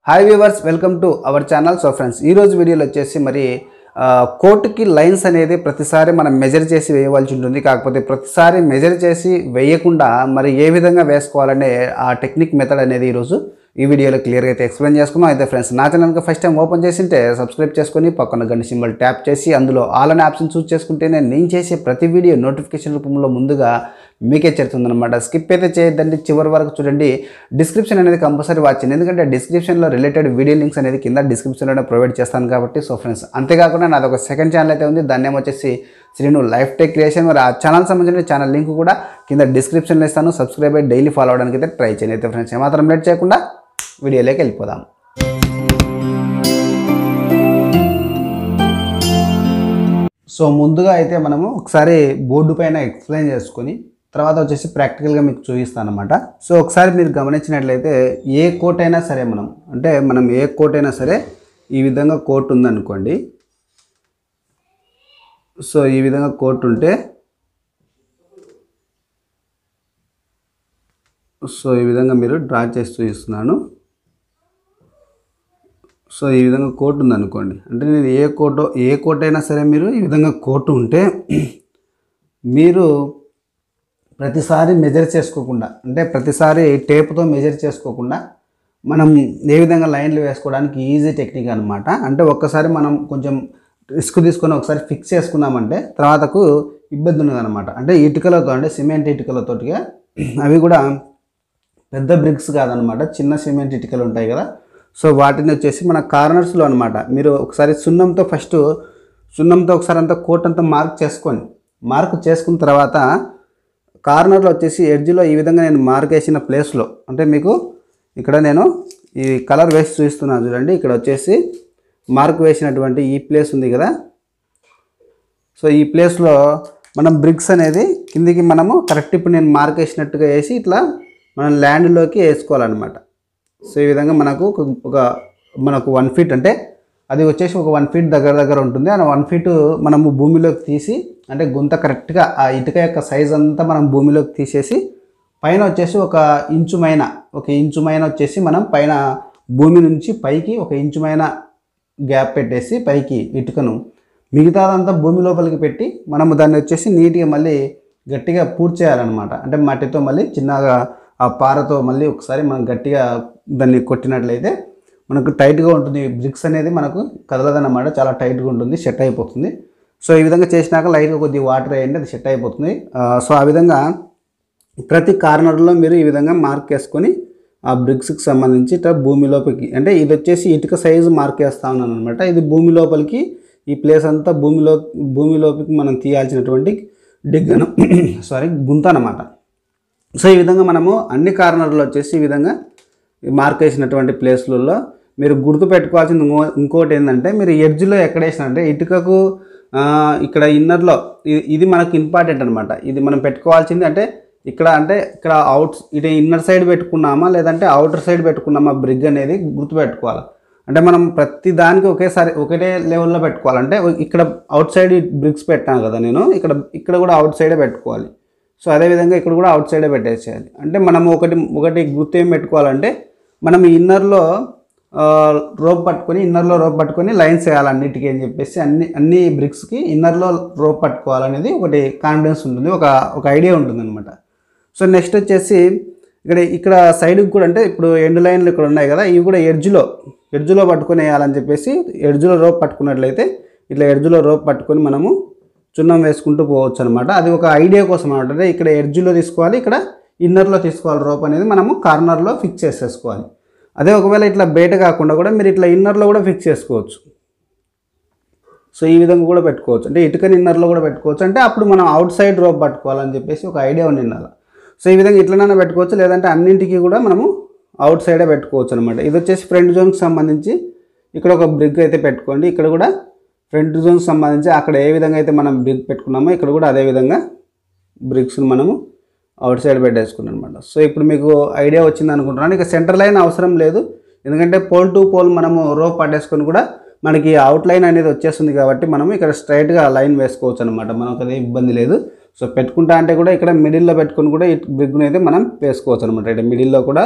hi viewers welcome to our channel so friends ఈ రోజు వీడియోలో వచ్చేసి మరి ఆ, కోర్టుకి లైన్స్ అనేది ప్రతిసారి మనం మెజర్ చేసి వేయవలసి ఉంటుంది కాకపోతే ప్రతిసారి మెజర్ చేసి వేయకుండా మరి ఏ విధంగా వేసుకోవాలనే ఆ టెక్నిక్ మెథడ్ అనేది ఈరోజు ఈ వీడియోలో క్లియర్గా అయితే ఎక్స్ప్లెయిన్ చేసుకున్నాం అయితే ఫ్రెండ్స్ నా ఛానల్కి ఫస్ట్ టైం ఓపెన్ చేసింటే సబ్స్క్రైబ్ చేసుకొని పక్కన గంట సింబల్ ట్యాప్ చేసి అందులో ఆల్ అనే ఆప్షన్ చూస్ చేసుకుంటేనే నేను చేసే ప్రతి వీడియో నోటిఫికేషన్ రూపంలో ముందుగా మీకే చేరుతుందన్నమాట స్కిప్ అయితే చేయొద్దండి చివరి వరకు చూడండి డిస్క్రిప్షన్ అనేది కంపల్సరీ వాచ్ చేయండి ఎందుకంటే డిస్క్రిప్షన్లో రిలేటెడ్ వీడియో లింక్స్ అనేది కింద డిస్క్రిప్షన్లోనే ప్రొవైడ్ చేస్తాను కాబట్టి సో ఫ్రెండ్స్ అంతేకాకుండా నాది ఒక సెకండ్ ఛానల్ అయితే ఉంది దాన్ని ఏమో వచ్చేసి శ్రీను లైఫ్ టెక్ క్రియేషన్ మరి ఆ ఛానల్ సంబంధించిన ఛానల్ లింక్ కూడా కింద డిస్క్రిప్షన్లో ఇస్తాను సబ్స్క్రైబ్ అయ్యి డైలీ ఫాలో అవడానికి అయితే ట్రై చేయండి అయితే ఫ్రెండ్స్ ఏమాత్రం లేట్ చేయకుండా వీడియోలోకి వెళ్ళిపోదాం సో ముందుగా అయితే మనము ఒకసారి బోర్డు పైన ఎక్స్ప్లెయిన్ చేసుకొని తర్వాత వచ్చేసి ప్రాక్టికల్గా మీకు చూపిస్తాను అనమాట సో ఒకసారి మీరు గమనించినట్లయితే ఏ కోట్ అయినా సరే మనం అంటే మనం ఏ కోట్ అయినా సరే ఈ విధంగా కోట్ ఉందనుకోండి సో ఈ విధంగా కోట్ ఉంటే సో ఈ విధంగా మీరు డ్రా చేసి చూపిస్తున్నాను సో ఈ విధంగా కోట్ ఉందనుకోండి అంటే నేను ఏ కోటో ఏ కోట్ అయినా సరే మీరు ఈ విధంగా కోట్ ఉంటే మీరు ప్రతిసారి మెజర్ చేసుకోకుండా అంటే ప్రతిసారి టేప్తో మెజర్ చేసుకోకుండా మనం ఏ విధంగా లైన్లు వేసుకోవడానికి ఈజీ టెక్నిక్ అనమాట అంటే ఒక్కసారి మనం కొంచెం రిస్క్ తీసుకొని ఒకసారి ఫిక్స్ చేసుకున్నామంటే తర్వాతకు ఇబ్బంది ఉండదన్నమాట అంటే ఇటుకలతో అంటే సిమెంట్ ఇటుకలతోటిగా అవి కూడా పెద్ద బ్రిక్స్ కాదనమాట చిన్న సిమెంట్ ఇటుకలు ఉంటాయి కదా సో వాటిని వచ్చేసి మన కార్నర్స్లో అనమాట మీరు ఒకసారి సున్నంతో ఫస్ట్ సున్నంతో ఒకసారి అంతా కోట్ అంతా మార్క్ చేసుకొని మార్క్ చేసుకున్న తర్వాత కార్నర్లో వచ్చేసి ఎడ్జ్లో ఈ విధంగా నేను మార్క్ వేసిన ప్లేస్లో అంటే మీకు ఇక్కడ నేను ఈ కలర్ వేసి చూపిస్తున్నాను చూడండి ఇక్కడ వచ్చేసి మార్క్ వేసినటువంటి ఈ ప్లేస్ ఉంది కదా సో ఈ ప్లేస్లో మనం బ్రిక్స్ అనేది కిందికి మనము కరెక్ట్ ఇప్పుడు నేను మార్క్ వేసినట్టుగా వేసి ఇట్లా మనం ల్యాండ్లోకి వేసుకోవాలన్నమాట సో ఈ విధంగా మనకు ఒక ఒక మనకు వన్ ఫీట్ అంటే అది వచ్చేసి ఒక వన్ ఫీట్ దగ్గర దగ్గర ఉంటుంది ఆ వన్ ఫీట్ మనము భూమిలోకి తీసి అంటే గుంత కరెక్ట్గా ఆ ఇటుక యొక్క సైజ్ అంతా మనం భూమిలోకి తీసేసి పైన వచ్చేసి ఒక ఇంచు మైన ఒక ఇంచు మైన వచ్చేసి మనం పైన భూమి నుంచి పైకి ఒక ఇంచు మైన గ్యాప్ పెట్టేసి పైకి ఇటుకను మిగతాదంతా భూమి లోపలికి పెట్టి మనము దాన్ని వచ్చేసి నీట్గా మళ్ళీ గట్టిగా పూర్తి చేయాలన్నమాట అంటే మట్టితో మళ్ళీ చిన్నగా ఆ పారతో మళ్ళీ ఒకసారి మనం గట్టిగా దాన్ని కొట్టినట్లయితే మనకు టైట్గా ఉంటుంది బ్రిక్స్ అనేది మనకు కదలదన్నమాట చాలా టైట్గా ఉంటుంది సెట్ అయిపోతుంది సో ఈ విధంగా చేసినాక లైట్గా కొద్దిగా వాటర్ వేయండి అది సెట్ అయిపోతుంది ఆ, సో ఆ విధంగా ప్రతి కార్నర్లో మీరు ఈ విధంగా మార్క్ వేసుకొని ఆ బ్రిక్స్కి సంబంధించి ఇట్లా భూమి లోపలికి అంటే ఇది వచ్చేసి ఇటుక సైజు మార్క్ వేస్తా ఉన్నాను అనమాట ఇది భూమి లోపలికి ఈ ప్లేస్ అంతా భూమిలో భూమి లోపలికి మనం తీయాల్సినటువంటి డిగ్గను సారీ గుంత అనమాట సో ఈ విధంగా మనము అన్ని కార్నర్లో వచ్చేసి ఈ విధంగా మార్క్ వేసినటువంటి ప్లేస్లలో మీరు గుర్తు పెట్టుకోవాల్సింది ఇంకో ఇంకోటి ఏంటంటే మీరు ఎడ్జ్లో ఎక్కడ వేసినంటే ఇటుకకు ఆ, ఇక్కడ ఇన్నర్లో ఇది ఇది మనకు ఇంపార్టెంట్ అనమాట ఇది మనం పెట్టుకోవాల్సింది అంటే ఇక్కడ అంటే ఇక్కడ అవుట్ ఇటు ఇన్నర్ సైడ్ పెట్టుకున్నామా లేదంటే అవుటర్ సైడ్ పెట్టుకున్నామా బ్రిగ్ అనేది గుర్తు పెట్టుకోవాలి అంటే మనం ప్రతి దానికి ఒకేసారి ఒకటే లెవెల్లో పెట్టుకోవాలంటే ఇక్కడ అవుట్ సైడ్ బ్రిక్స్ పెట్టాను కదా నేను ఇక్కడ ఇక్కడ కూడా అవుట్ సైడే పెట్టుకోవాలి సో అదేవిధంగా ఇక్కడ కూడా అవుట్ సైడే పెట్టేసేయాలి అంటే మనం ఒకటి ఒకటి గుర్తు ఏం పెట్టుకోవాలంటే మనం ఇన్నర్లో రోప్ పట్టుకొని ఇన్నర్లో రోప్ పట్టుకొని లైన్స్ వేయాలి అన్నిటికీ అని చెప్పేసి అన్ని అన్ని బ్రిక్స్కి ఇన్నర్లో రోప్ పట్టుకోవాలనేది ఒకటి కాన్ఫిడెన్స్ ఉంటుంది ఒక ఒక ఐడియా ఉంటుంది అనమాట సో నెక్స్ట్ వచ్చేసి ఇక్కడ ఇక్కడ సైడ్కి కూడా అంటే ఇప్పుడు ఎండ్ లైన్లు ఇక్కడ ఉన్నాయి కదా ఇవి కూడా ఎడ్జ్లో ఎడ్జ్లో పట్టుకొని వేయాలని చెప్పేసి ఎడ్జ్లో రోప్ పట్టుకున్నట్లయితే ఇట్లా ఎడ్జ్లో రోప్ పట్టుకొని మనము చున్నం వేసుకుంటూ పోవచ్చు అనమాట అది ఒక ఐడియా కోసం అనమాట అంటే ఇక్కడ ఎడ్జ్లో తీసుకోవాలి ఇక్కడ ఇన్నర్లో తీసుకోవాలి రోప్ అనేది మనము కార్నర్లో ఫిక్స్ చేసేసుకోవాలి అదే ఒకవేళ ఇట్లా బయట కాకుండా కూడా మీరు ఇట్లా ఇన్నర్లో కూడా ఫిక్స్ చేసుకోవచ్చు సో ఈ విధంగా కూడా పెట్టుకోవచ్చు అంటే ఇటుకని ఇన్నర్లో కూడా పెట్టుకోవచ్చు అంటే అప్పుడు మనం అవుట్ సైడ్ రోప్ పట్టుకోవాలని చెప్పేసి ఒక ఐడియా ఉండాలి సో ఈ విధంగా ఇట్లనైనా పెట్టుకోవచ్చు లేదంటే అన్నింటికి కూడా మనము అవుట్ సైడే పెట్టుకోవచ్చు అనమాట ఇది వచ్చేసి ఫ్రంట్ జోన్కి సంబంధించి ఇక్కడ ఒక బ్రిగ్ అయితే పెట్టుకోండి ఇక్కడ కూడా ఫ్రంట్ జోన్కి సంబంధించి అక్కడ ఏ విధంగా అయితే మనం బ్రిగ్ పెట్టుకున్నామో ఇక్కడ కూడా అదే విధంగా బ్రిక్స్ని మనము అవుట్ సైడ్ పెట్టేసుకున్నాం అనమాట సో ఇప్పుడు మీకు ఐడియా వచ్చింది అనుకుంటున్నాను ఇక సెంటర్ లైన్ అవసరం లేదు ఎందుకంటే పోల్ టు పోల్ మనము రోప్ పట్టేసుకొని కూడా మనకి అవుట్ లైన్ అనేది వచ్చేస్తుంది కాబట్టి మనం ఇక్కడ స్ట్రైట్గా లైన్ వేసుకోవచ్చు అనమాట మనకు అదే ఇబ్బంది లేదు సో పెట్టుకుంటా అంటే కూడా ఇక్కడ మిడిల్లో పెట్టుకొని కూడా ఈ బ్రిగ్ను అయితే మనం వేసుకోవచ్చు అనమాట ఇక్కడ మిడిల్లో కూడా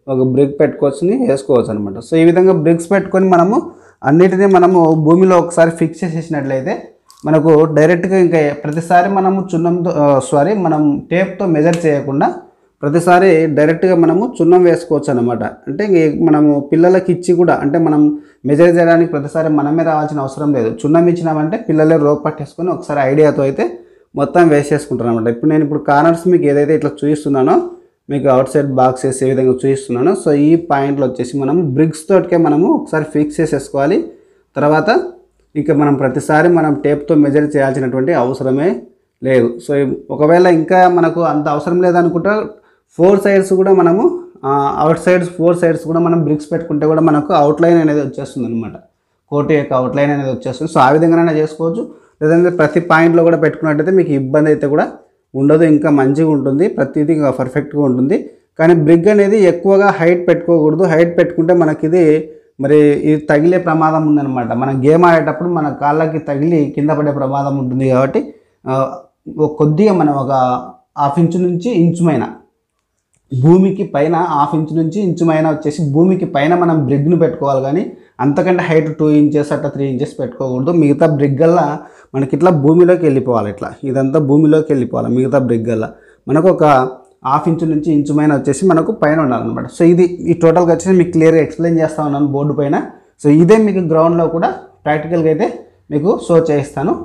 ఒక బ్రిక్ పెట్టుకోవచ్చుని వేసుకోవచ్చు అనమాట సో ఈ విధంగా బ్రిక్స్ పెట్టుకొని మనము అన్నిటినీ మనము భూమిలో ఒకసారి ఫిక్స్ చేసేసినట్లయితే మనకు డైరెక్ట్గా ఇంకా ప్రతిసారి మనము చున్నంతో సారీ మనం టేప్తో మెజర్ చేయకుండా ప్రతిసారి డైరెక్ట్గా మనము చున్నం వేసుకోవచ్చు అనమాట అంటే ఇంక మనము పిల్లలకి ఇచ్చి కూడా అంటే మనం మెజర్ చేయడానికి ప్రతిసారి మనమే రావాల్సిన అవసరం లేదు చున్నం ఇచ్చినామంటే పిల్లలే రోప్ పట్టేసుకొని ఒకసారి ఐడియాతో అయితే మొత్తం వేసేసుకుంటారు అనమాట ఇప్పుడు నేను ఇప్పుడు కార్నర్స్ మీకు ఏదైతే ఇట్లా చూపిస్తున్నానో మీకు అవుట్ సైడ్ బాక్స్ వేసే విధంగా చూపిస్తున్నాను సో ఈ పాయింట్లో వచ్చేసి మనం బ్రిక్స్ తోటికే మనము ఒకసారి ఫిక్స్ చేసేసుకోవాలి తర్వాత ఇక మనం ప్రతిసారి మనం టేప్తో మెజర్ చేయాల్సినటువంటి అవసరమే లేదు సో ఒకవేళ ఇంకా మనకు అంత అవసరం లేదనుకుంటే ఫోర్ సైడ్స్ కూడా మనము అవుట్ సైడ్స్ ఫోర్ సైడ్స్ కూడా మనం బ్రిక్స్ పెట్టుకుంటే కూడా మనకు అవుట్లైన్ అనేది వచ్చేస్తుంది అనమాట కోటి యొక్క అవుట్లైన్ అనేది వచ్చేస్తుంది సో ఆ విధంగానే చేసుకోవచ్చు లేదంటే ప్రతి పాయింట్లో కూడా పెట్టుకున్నట్టయితే మీకు ఇబ్బంది అయితే కూడా ఉండదు ఇంకా మంచిగా ఉంటుంది ప్రతిదీ ఇంకా పర్ఫెక్ట్గా ఉంటుంది కానీ బ్రిగ్ అనేది ఎక్కువగా హైట్ పెట్టుకోకూడదు హైట్ పెట్టుకుంటే మనకి ఇది మరి ఇది తగిలే ప్రమాదం ఉందన్నమాట మనం గేమ్ ఆడేటప్పుడు మన కాళ్ళకి తగిలి కింద పడే ప్రమాదం ఉంటుంది కాబట్టి ఆ, ఒక కొద్దిగా మనం ఒక హాఫ్ ఇంచు నుంచి ఇంచుమైన భూమికి పైన హాఫ్ ఇంచ్ నుంచి ఇంచు పైన వచ్చేసి భూమికి పైన మనం బ్రిగ్ను పెట్టుకోవాలి కానీ అంతకంటే హైట్ టూ ఇంచెస్ అట్లా త్రీ ఇంచెస్ పెట్టుకోకూడదు మిగతా బ్రిగ్గల్లా మనకి ఇట్లా భూమిలోకి వెళ్ళిపోవాలి ఇట్లా ఇదంతా భూమిలోకి వెళ్ళిపోవాలి మిగతా బ్రిగ్గల్లా మనకు ఒక హాఫ్ ఇంచు నుంచి ఇంచు పైన వచ్చేసి మనకు పైన ఉండాలన్నమాట సో ఇది ఈ టోటల్గా వచ్చేసి మీకు క్లియర్గా ఎక్స్ప్లెయిన్ చేస్తా ఉన్నాను బోర్డు పైన సో ఇదే మీకు గ్రౌండ్లో కూడా ప్రాక్టికల్గా అయితే మీకు షో చేయిస్తాను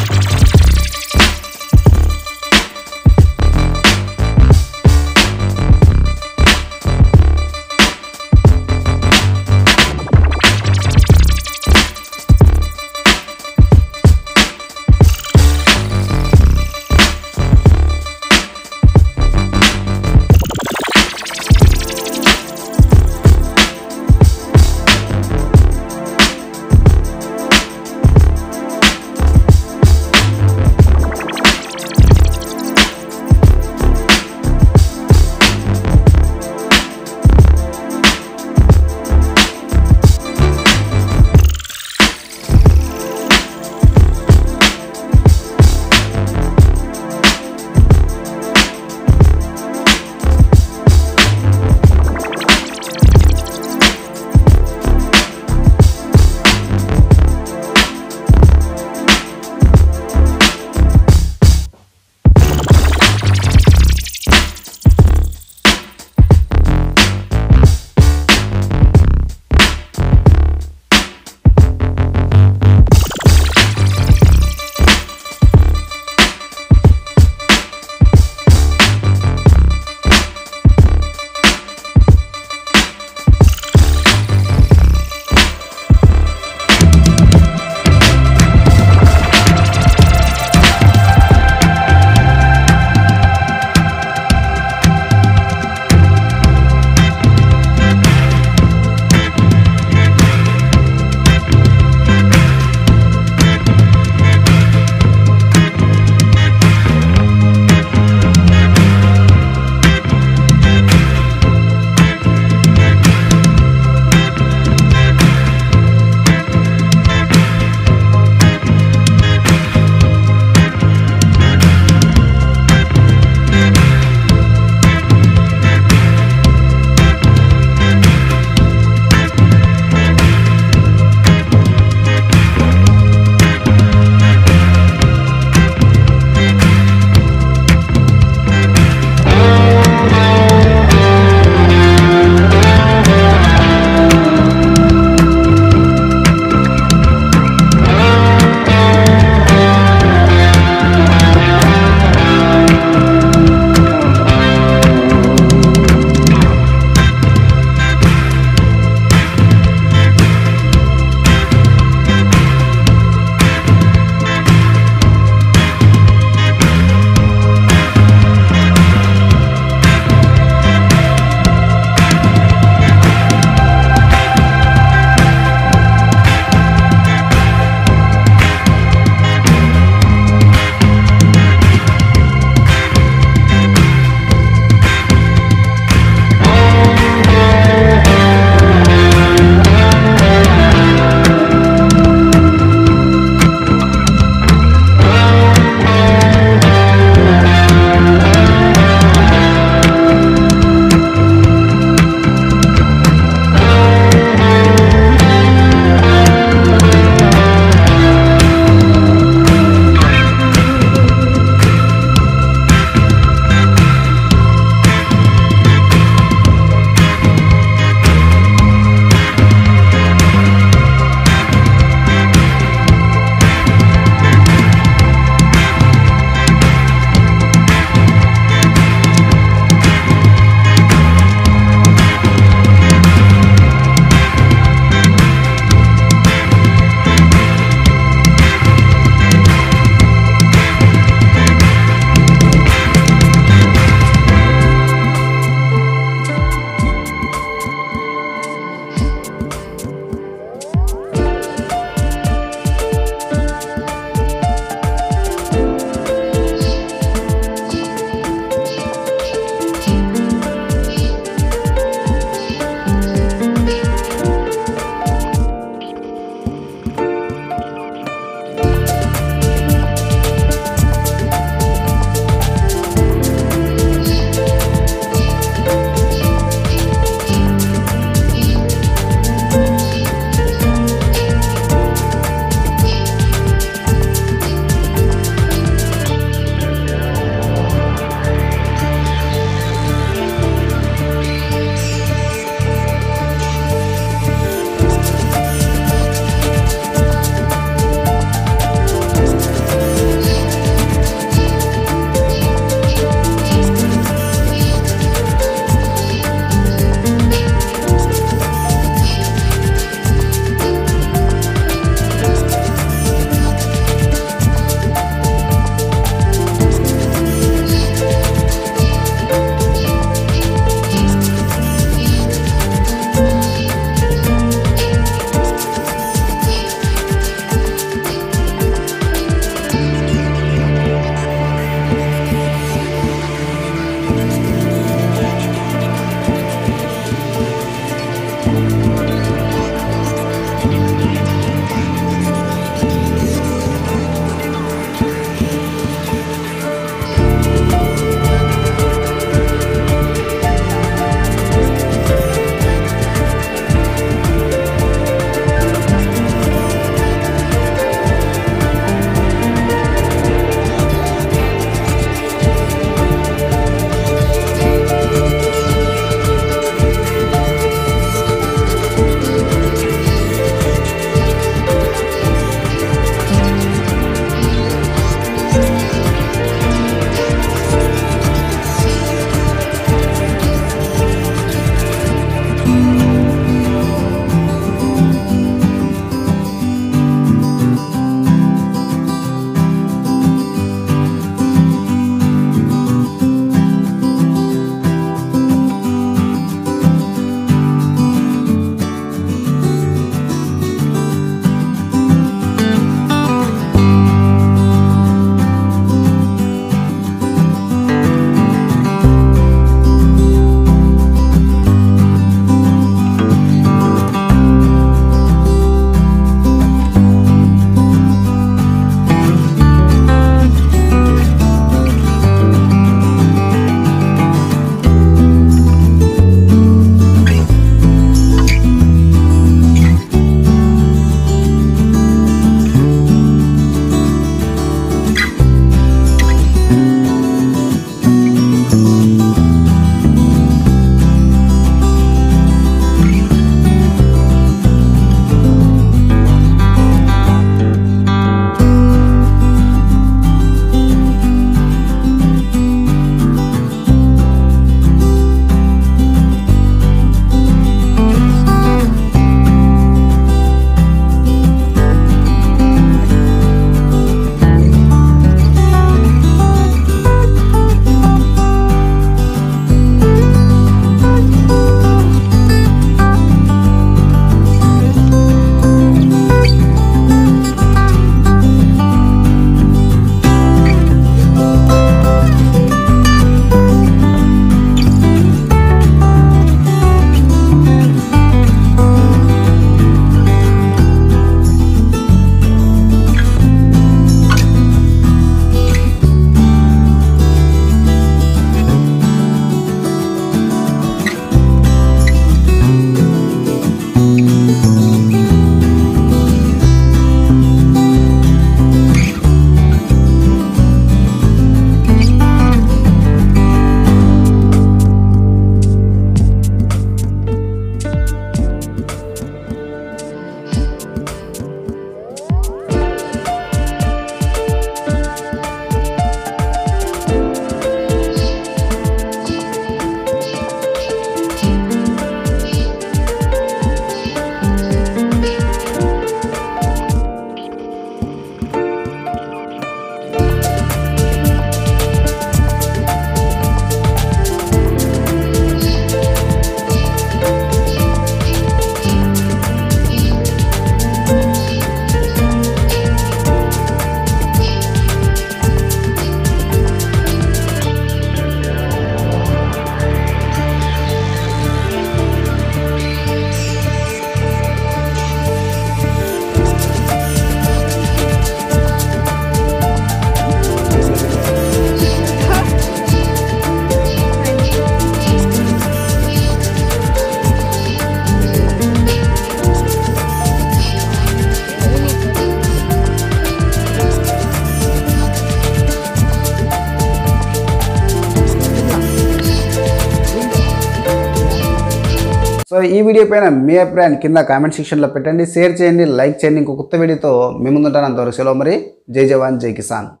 సో ఈ వీడియో పైన మీ అభిప్రాయాన్ని కింద కామెంట్ సెక్షన్లో పెట్టండి షేర్ చేయండి లైక్ చేయండి ఇంకో కొత్త వీడియోతో మీ ముందుంటాను అంతవరకు సెలవు మరి జై జవాన్ జై కిసాన్